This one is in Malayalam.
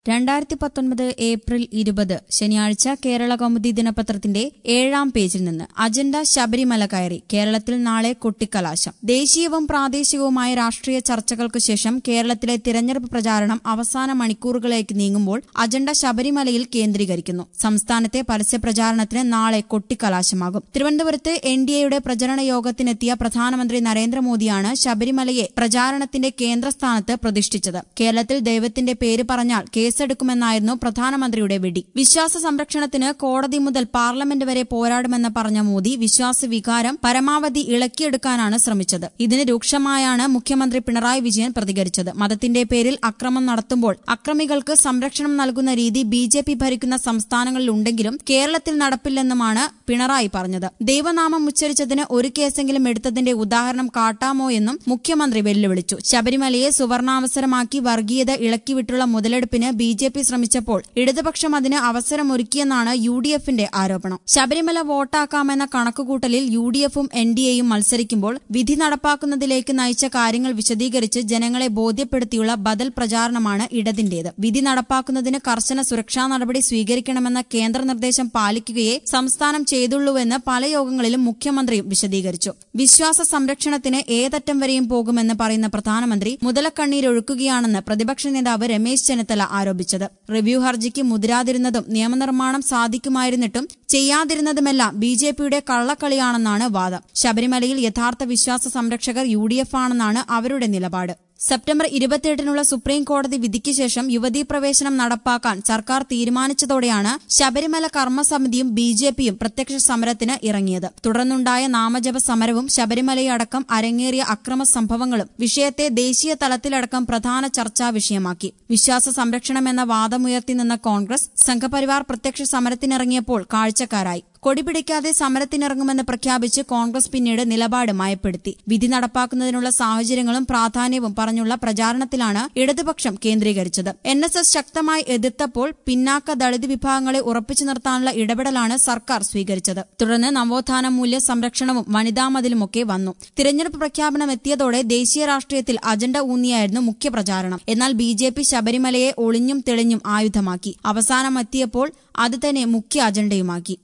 രണ്ടായിരത്തി പത്തൊൻപത് ഏപ്രിൽ ഇരുപത് ശനിയാഴ്ച കേരള കൗമുദി ദിനപത്രത്തിന്റെ ഏഴാം പേജിൽ നിന്ന് അജണ്ട ശബരിമല കയറി കേരളത്തിൽ നാളെ കൊട്ടിക്കലാശം ദേശീയവും പ്രാദേശികവുമായ രാഷ്ട്രീയ ചർച്ചകൾക്ക് ശേഷം കേരളത്തിലെ തിരഞ്ഞെടുപ്പ് പ്രചാരണം അവസാന മണിക്കൂറുകളിലേക്ക് നീങ്ങുമ്പോൾ അജണ്ട ശബരിമലയിൽ കേന്ദ്രീകരിക്കുന്നു സംസ്ഥാനത്തെ പരസ്യ പ്രചാരണത്തിന് നാളെ കൊട്ടിക്കലാശമാകും തിരുവനന്തപുരത്ത് എൻ ഡി എയുടെ പ്രചരണ യോഗത്തിനെത്തിയ പ്രധാനമന്ത്രി നരേന്ദ്രമോദിയാണ് ശബരിമലയെ പ്രചാരണത്തിന്റെ കേന്ദ്രസ്ഥാനത്ത് പ്രതിഷ്ഠിച്ചത് കേരളത്തിൽ ദൈവത്തിന്റെ പേര് പറഞ്ഞാൽ കേസെടുക്കുമെന്നായിരുന്നു പ്രധാനമന്ത്രിയുടെ വെടി വിശ്വാസ സംരക്ഷണത്തിന് കോടതി മുതൽ പാർലമെന്റ് വരെ പോരാടുമെന്ന് പറഞ്ഞ മോദി വിശ്വാസ വികാരം പരമാവധി ഇളക്കിയെടുക്കാനാണ് ശ്രമിച്ചത് ഇതിന് രൂക്ഷമായാണ് മുഖ്യമന്ത്രി പിണറായി വിജയൻ പ്രതികരിച്ചത് മതത്തിന്റെ പേരിൽ അക്രമം നടത്തുമ്പോൾ അക്രമികൾക്ക് സംരക്ഷണം നൽകുന്ന രീതി ബി ജെ പി ഭരിക്കുന്ന സംസ്ഥാനങ്ങളിലുണ്ടെങ്കിലും കേരളത്തിൽ നടപ്പില്ലെന്നുമാണ് പിണറായി പറഞ്ഞത് ദൈവനാമം ഉച്ചരിച്ചതിന് ഒരു കേസെങ്കിലും എടുത്തതിന്റെ ഉദാഹരണം കാട്ടാമോ എന്നും മുഖ്യമന്ത്രി വെല്ലുവിളിച്ചു ശബരിമലയെ സുവർണാവസരമാക്കി വർഗീയത ഇളക്കിവിട്ടുള്ള മുതലെടുപ്പിന് ബി ജെ പി ശ്രമിച്ചപ്പോൾ ഇടതുപക്ഷം അതിന് അവസരമൊരുക്കിയെന്നാണ് യു ഡി എഫിന്റെ ആരോപണം ശബരിമല വോട്ടാക്കാമെന്ന കണക്കുകൂട്ടലിൽ യു ഡി എഫും എൻ ഡി എയും മത്സരിക്കുമ്പോൾ വിധി നടപ്പാക്കുന്നതിലേക്ക് നയിച്ച കാര്യങ്ങൾ വിശദീകരിച്ച് ജനങ്ങളെ ബോധ്യപ്പെടുത്തിയുള്ള ബദൽ പ്രചാരണമാണ് ഇടതിന്റേത് വിധി നടപ്പാക്കുന്നതിന് കർശന സുരക്ഷാ നടപടി സ്വീകരിക്കണമെന്ന കേന്ദ്ര നിർദ്ദേശം പാലിക്കുകയേ സംസ്ഥാനം ചെയ്തുള്ളൂവെന്ന് പല യോഗങ്ങളിലും മുഖ്യമന്ത്രിയും വിശദീകരിച്ചു വിശ്വാസ സംരക്ഷണത്തിന് ഏതറ്റം വരെയും പോകുമെന്ന് പറയുന്ന പ്രധാനമന്ത്രി മുതലക്കണ്ണീരൊഴുക്കുകയാണെന്ന് പ്രതിപക്ഷ നേതാവ് രമേശ് ചെന്നിത്തല ആരോപിച്ചത് റിവ്യൂ ഹർജിക്ക് മുതിരാതിരുന്നതും നിയമനിർമ്മാണം സാധിക്കുമായിരുന്നിട്ടും ചെയ്യാതിരുന്നതുമെല്ലാം ബി ജെ പിയുടെ കള്ളക്കളിയാണെന്നാണ് വാദം ശബരിമലയിൽ യഥാർത്ഥ വിശ്വാസ സംരക്ഷകർ യു ഡി എഫ് ആണെന്നാണ് അവരുടെ നിലപാട് സെപ്റ്റംബർ ഇരുപത്തിയെട്ടിനുള്ള സുപ്രീം കോടതി വിധിക്ക് ശേഷം യുവതീ പ്രവേശനം നടപ്പാക്കാൻ സർക്കാർ തീരുമാനിച്ചതോടെയാണ് ശബരിമല കർമ്മസമിതിയും ബി ജെ പിയും പ്രത്യക്ഷ സമരത്തിന് ഇറങ്ങിയത് തുടർന്നുണ്ടായ നാമജപ സമരവും ശബരിമലയടക്കം അരങ്ങേറിയ അക്രമ സംഭവങ്ങളും വിഷയത്തെ ദേശീയ തലത്തിലടക്കം പ്രധാന ചർച്ചാ വിഷയമാക്കി വിശ്വാസ സംരക്ഷണമെന്ന വാദമുയർത്തി നിന്ന കോൺഗ്രസ് സംഘപരിവാർ പ്രത്യക്ഷ സമരത്തിനിറങ്ങിയപ്പോൾ കാഴ്ചക്കാരായി കൊടിപിടിക്കാതെ സമരത്തിനിറങ്ങുമെന്ന് പ്രഖ്യാപിച്ച് കോൺഗ്രസ് പിന്നീട് നിലപാട് മയപ്പെടുത്തി വിധി നടപ്പാക്കുന്നതിനുള്ള സാഹചര്യങ്ങളും പ്രാധാന്യവും പറഞ്ഞുള്ള പ്രചാരണത്തിലാണ് ഇടതുപക്ഷം കേന്ദ്രീകരിച്ചത് എൻ എസ് എസ് ശക്തമായി എതിർത്തപ്പോൾ പിന്നാക്ക ദളിത് വിഭാഗങ്ങളെ ഉറപ്പിച്ചു നിർത്താനുള്ള ഇടപെടലാണ് സർക്കാർ സ്വീകരിച്ചത് തുടർന്ന് നവോത്ഥാന മൂല്യ സംരക്ഷണവും വനിതാ മതിലുമൊക്കെ വന്നു തിരഞ്ഞെടുപ്പ് പ്രഖ്യാപനം എത്തിയതോടെ ദേശീയ രാഷ്ട്രീയത്തിൽ അജണ്ട ഊന്നിയായിരുന്നു മുഖ്യപ്രചാരണം എന്നാൽ ബി ജെ പി ശബരിമലയെ ഒളിഞ്ഞും തെളിഞ്ഞും ആയുധമാക്കി അവസാനം എത്തിയപ്പോൾ അത് തന്നെ മുഖ്യ അജണ്ടയുമാക്കി